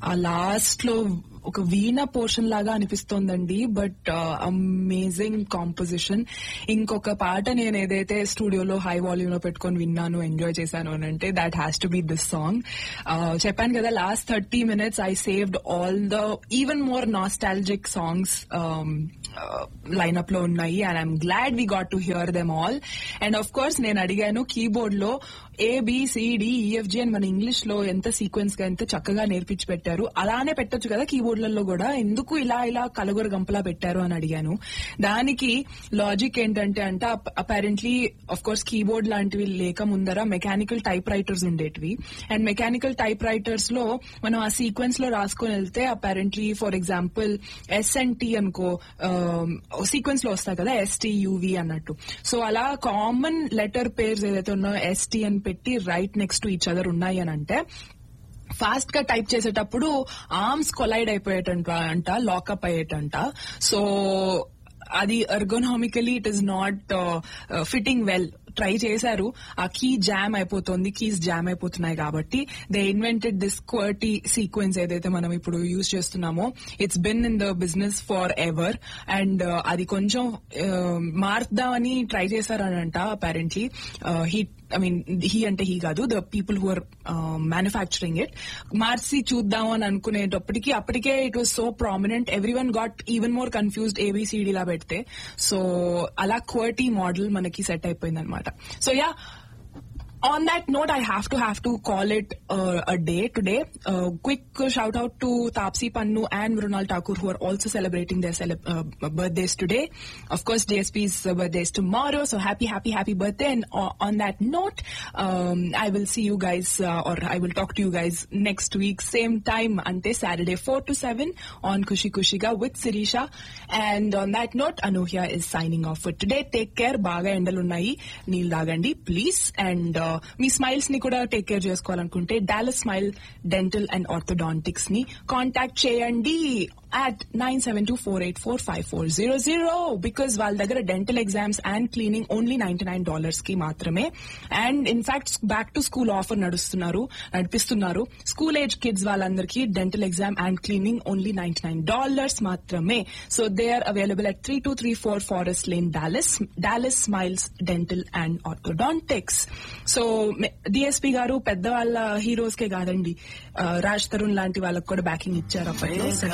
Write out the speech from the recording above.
ఆ లాస్ట్ లో ఒక వీణ పోర్షన్ లాగా అనిపిస్తోందండి బట్ అమేజింగ్ కాంపోజిషన్ ఇంకొక పాట నేను ఏదైతే స్టూడియోలో హై వాల్యూమ్ లో పెట్టుకొని విన్నాను ఎంజాయ్ చేశాను అని అంటే that has to be this song చెప్పాను కదా last thirty minutes I saved all the even more nostalgic songs lineup లో ఉన్నాయి and I'm glad we got to hear them all and of course నేను అడిగాను keyboard లో A B C D EFG అని మన English లో ఎంత సీక్వెన్స్ గా ఎంత చక్కగా నేర్పించి పెట్టారు అలానే పెట్టొచ్చు కదా కీబోర్డ్లలో కూడా ఎందుకు ఇలా ఇలా కలగొర గంపలా పెట్టారు అని అడిగాను దానికి లాజిక్ ఏంటంటే అంటే అపారెంట్లీ ఆఫ్ కోర్స్ కీబోర్డ్ లాంటివి లేక ముందర మెకానికల్ టైప్ రైటర్స్ ఉండేటివి అండ్ మెకానికల్ టైప్ రైటర్స్ లో మనం ఆ సీక్వెన్స్ లో రాసుకొని వెళ్తే apparently for example S and T అనుకో సీక్వెన్స్ లో వస్తాయి కదా ఎస్టీ యూవి అన్నట్టు సో అలా కామన్ లెటర్ పేర్స్ ఏదైతే ఉన్నాయో ఎస్టీ అని పెట్టి right next to each other ఉన్నాయి అని అంటే ఫాస్ట్ గా టైప్ చేసేటప్పుడు ఆర్మ్స్ కొలైడ్ అయిపోయేటంట అంట లాకప్ అయ్యేటంట సో అది ergonomically it is not fitting well try చేశారు ఆ కీ జామ్ అయిపోతుంది కీస్ జామ్ అయిపోతున్నాయి కాబట్టి they invented this QWERTY sequence ఏదైతే మనం ఇప్పుడు యూజ్ చేస్తున్నామో it's been in the business forever and అది కొంచెం మార్దామని ట్రై చేశారనంట apparently he I mean he అంటే హీ కాదు the people who are manufacturing it మార్చి చూద్దాం అని అనుకునేటప్పటికి అప్పటికే it was so prominent everyone got even more confused ABCD లా పెడితే సో అలా క్వర్టీ మోడల్ మనకి సెట్ అయిపోయింది అనమాట so yeah on that note, I have to have to call it uh, a day today. Uh, quick uh, shout out to Tapsi Pannu and Mrunal Thakur who are also celebrating their cele- uh, birthdays today. Of course, DSP's uh, birthday is tomorrow, so happy, happy, happy birthday. And uh, on that note, um, I will see you guys, uh, or I will talk to you guys next week, same time, ante Saturday 4 to 7 on Kushi Kushiga with Sirisha. And on that note, Anuhya is signing off for today. Take care. బాగా ఎండలున్నాయి నీళ్ళు తాగండి please and me smiles ని కూడా take care చేసుకోవాలనుకుంటే Dallas Smile Dental and Orthodontics ని contact చేయండి at 972-484-5400 because వాళ్ళ దగ్గర dental exams and cleaning only ninety nine dollars కి మాత్రమే and in fact back to school offer నడుస్తున్నారు నడిపిస్తున్నారు స్కూల్ ఏజ్ కిడ్స్ వాళ్ళందరికీ dental exam and cleaning only ninety nine dollars మాత్రమే so they are available at three two three four Forest Lane Dallas Dallas Smiles Dental and Orthodontics so DSP గారు పెద్ద వాళ్ళ heroes కే కాదండి రాజ్ తరుణ్ లాంటి వాళ్ళకి కూడా backing ఇచ్చారు అప్పట్లో